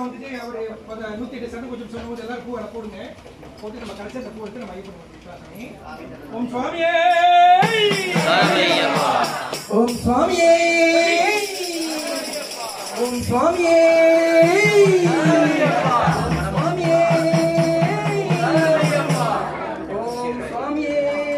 வந்துட்டு அவர் அந்த நூத்தி எட்டு சண்டை கொஞ்சம் சொல்லும்போது எல்லாரும் பூ எல்லாம் போடுங்க போட்டு நம்ம கடைசி அந்த பூ எடுத்து நம்ம ஐயப்பன் பிரார்த்தனை ஓம் சுவாமியே ஓம் சுவாமியே ஓம் சுவாமியே சுவாமியே ஓம் சுவாமியே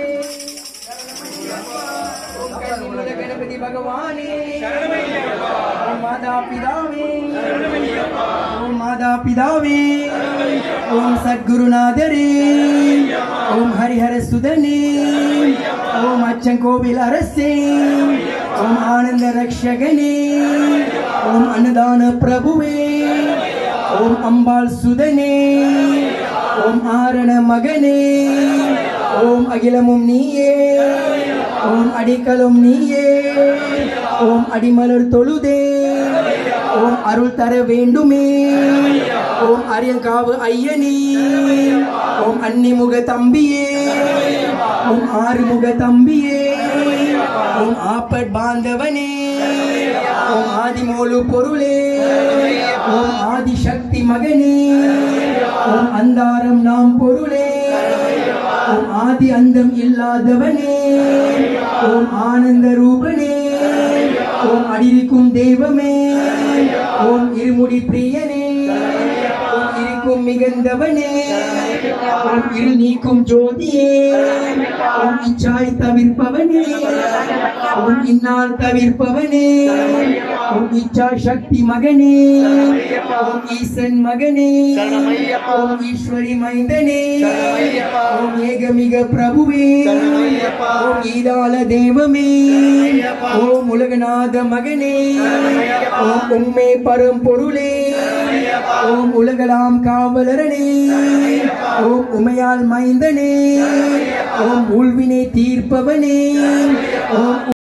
ஓம் கன்னிமூல கணபதி பகவானே ஓம் மாதா பிதாவே ஓம் மாதா பிதாவே ஓம் சத்குருநாதரே ஓம் ஹரிஹர சுதனே ஓம் அச்சங்கோவில் அரசே ஓம் ஆனந்த ரக்ஷகனே ஓம் அன்னதான பிரபுவே ஓம் அம்பாள் சுதனே ஓம் ஆரண மகனே ஓம் அகிலமும் நீயே ஓம் அடிக்கலும் நீயே ஓம் அடிமலர் தொழுதே ஓம் அருள் தர வேண்டுமே ஓம் அரியங்காவு ஐயனே ஓம் அன்னிமுக தம்பியே ஓம் ஆறுமுக தம்பியே ஓம் ஆப்பட் பாந்தவனே ஓம் ஆதிமோலு பொருளே ஓம் ஆதிசக்தி மகனே ஓம் அந்தாரம் நாம் பொருளே ஓம் ஆதி அந்தம் இல்லாதவனே ஓம் ஆனந்த ரூபனே ஓம் அடிக்கும் தெய்வமே ஓம் இருமுடி பிரியனே ஓம் இருக்கும் மிகுந்தவனே ஓம் இரு நீக்கும் ஜோதியே ஓம் இச்சாய் தவிர்ப்பவனே ஓம் இந்நாள் தவிர்ப்பவனே ஓம் இச்சா சக்தி மகனே ஓம் ஈசன் மகனே ஓம் ஈஸ்வரி மைந்தனே ஓம் ஏகமிக பிரபுவே ஓம் ஈதால தெய்வமே ஓம் உலகநாத மகனே ஓம் உண்மை பரம்பொருளே ஓம் உலகலாம் காவலரனே ஓம் உமையால் மைந்தனே ஓம் உள்வினை தீர்ப்பவனே ஓம்